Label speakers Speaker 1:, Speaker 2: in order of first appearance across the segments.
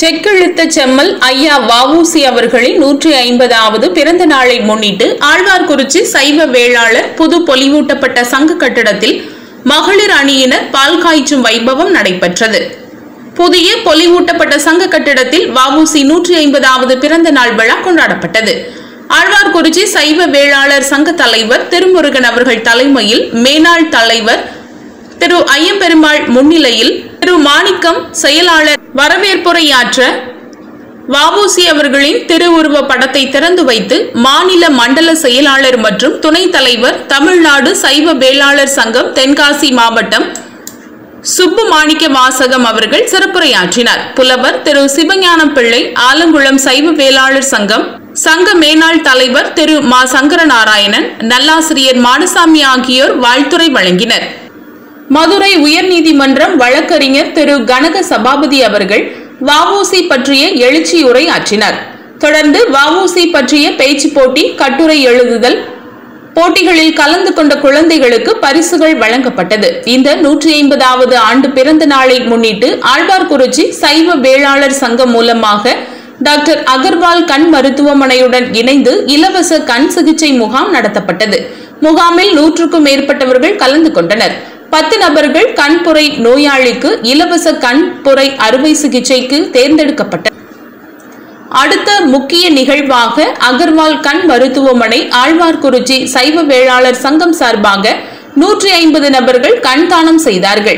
Speaker 1: செக்கெழுத்த செம்மல் ஐயா வஉசி அவர்களின் நூற்றி ஐம்பதாவது பிறந்த நாளை முன்னிட்டு ஆழ்வார்குறிச்சி சைவ வேளாளர் புது பொலிவூட்டப்பட்ட சங்க கட்டிடத்தில் மகளிர் அணியினர் பால் காய்ச்சும் வைபவம் நடைபெற்றது புதிய பொலிவூட்டப்பட்ட சங்க கட்டிடத்தில் வஉசி நூற்றி ஐம்பதாவது பிறந்த நாள் விழா கொண்டாடப்பட்டது ஆழ்வார்குறிச்சி சைவ வேளாளர் சங்க தலைவர் திருமுருகன் அவர்கள் தலைமையில் மேனாள் தலைவர் திரு ஐயம்பெருமாள் முன்னிலையில் திரு மாணிக்கம் செயலாளர் வரவேற்புரையாற்ற வஉசி அவர்களின் திருவுருவ படத்தை திறந்து வைத்து மாநில மண்டல செயலாளர் மற்றும் துணைத் தலைவர் தமிழ்நாடு சைவ வேளாளர் சங்கம் தென்காசி மாவட்டம் சுப்பு மாணிக்க வாசகம் அவர்கள் சிறப்புரையாற்றினார் புலவர் திரு சிவஞானம் பிள்ளை ஆலங்குளம் சைவ வேளாளர் சங்கம் சங்க மேனாள் தலைவர் திரு மா சங்கரநாராயணன் நல்லாசிரியர் மாடசாமி ஆகியோர் வாழ்த்துரை வழங்கினர் மதுரை உயர்நீதிமன்றம் வழக்கறிஞர் திரு கனக சபாபதி அவர்கள் வஉசி பற்றிய எழுச்சியுரை ஆற்றினார் தொடர்ந்து வஉசி பற்றிய பேச்சு போட்டி கட்டுரை எழுதுதல் போட்டிகளில் கலந்து கொண்ட குழந்தைகளுக்கு பரிசுகள் வழங்கப்பட்டது இந்த நூற்றி ஐம்பதாவது ஆண்டு பிறந்த நாளை முன்னிட்டு ஆழ்வார்குறிச்சி சைவ வேளாளர் சங்கம் மூலமாக டாக்டர் அகர்வால் கண் மருத்துவமனையுடன் இணைந்து இலவச கண் சிகிச்சை முகாம் நடத்தப்பட்டது முகாமில் நூற்றுக்கும் மேற்பட்டவர்கள் கலந்து கொண்டனர் பத்து நபர்கள் கண்புரை நோயாளிக்கு இலவச கண்புரை அறுவை சிகிச்சைக்கு தேர்ந்தெடுக்கப்பட்ட அடுத்த முக்கிய நிகழ்வாக அகர்வால் கண் மருத்துவமனை ஆழ்வார்குறிச்சி சைவ வேளாளர் சங்கம் சார்பாக நூற்றி ஐம்பது நபர்கள் கண் தானம் செய்தார்கள்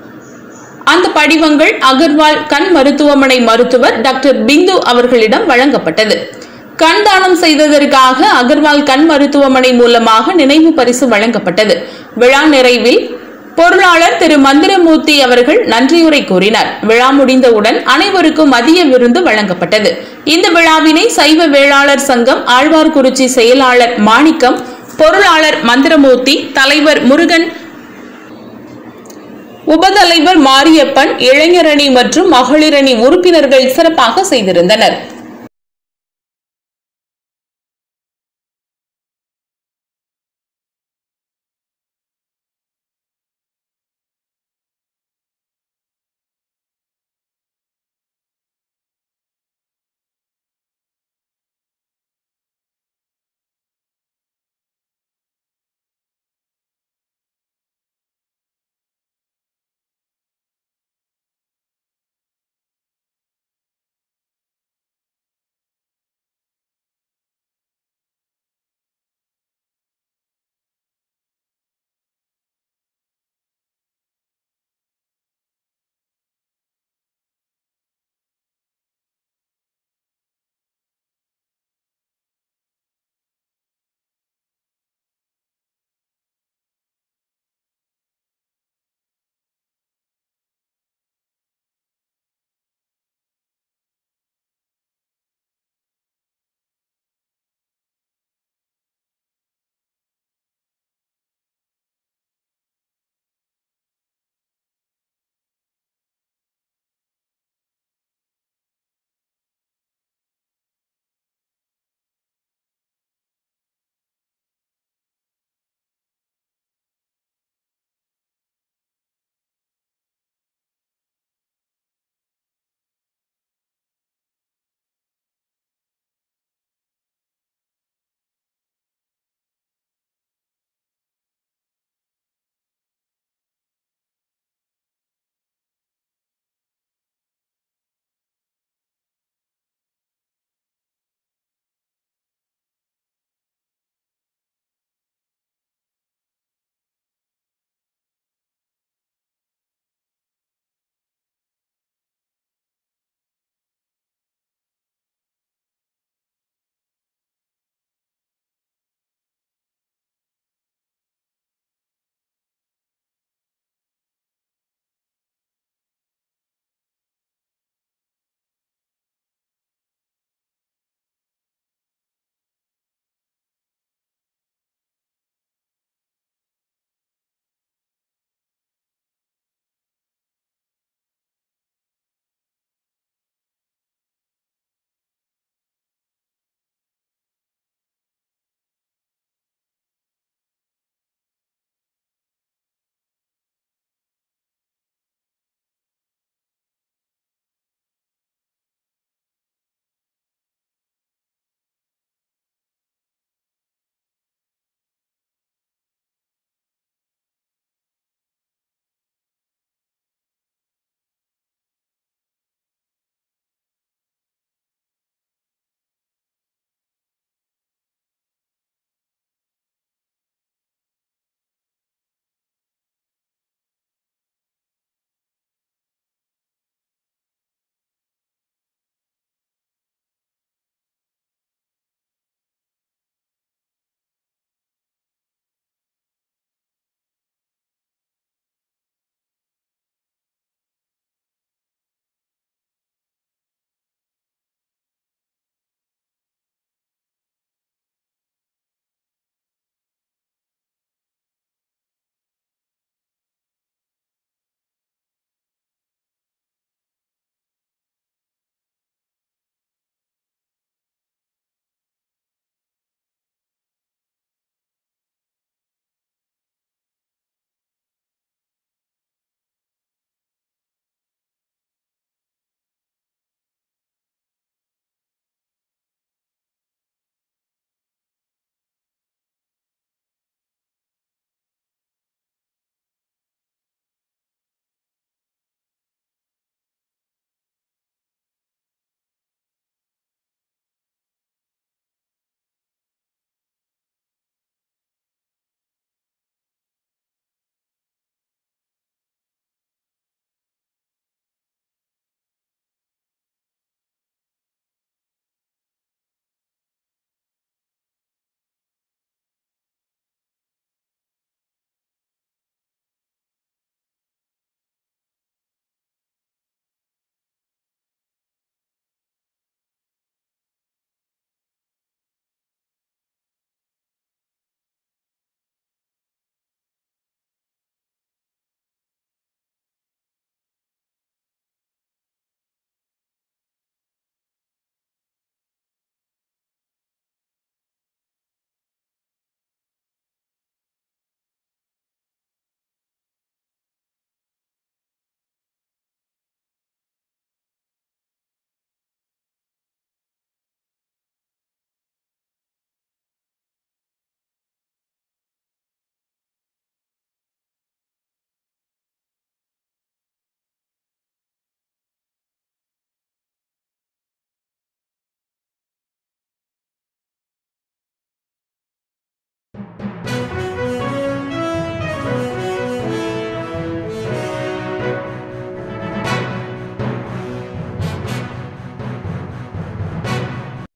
Speaker 1: அந்த படிவங்கள் அகர்வால் கண் மருத்துவமனை மருத்துவர் டாக்டர் பிந்து அவர்களிடம் வழங்கப்பட்டது கண் தானம் செய்ததற்காக அகர்வால் கண் மருத்துவமனை மூலமாக நினைவு பரிசு வழங்கப்பட்டது விழா நிறைவில் பொருளாளர் திரு மந்திரமூர்த்தி அவர்கள் நன்றியுரை கூறினார் விழா முடிந்தவுடன் அனைவருக்கும் மதிய விருந்து வழங்கப்பட்டது இந்த விழாவினை சைவ வேளாளர் சங்கம் ஆழ்வார்குறிச்சி செயலாளர் மாணிக்கம் பொருளாளர் மந்திரமூர்த்தி தலைவர் முருகன் உபதலைவர் மாரியப்பன் இளைஞரணி மற்றும் மகளிரணி உறுப்பினர்கள் சிறப்பாக செய்திருந்தனர்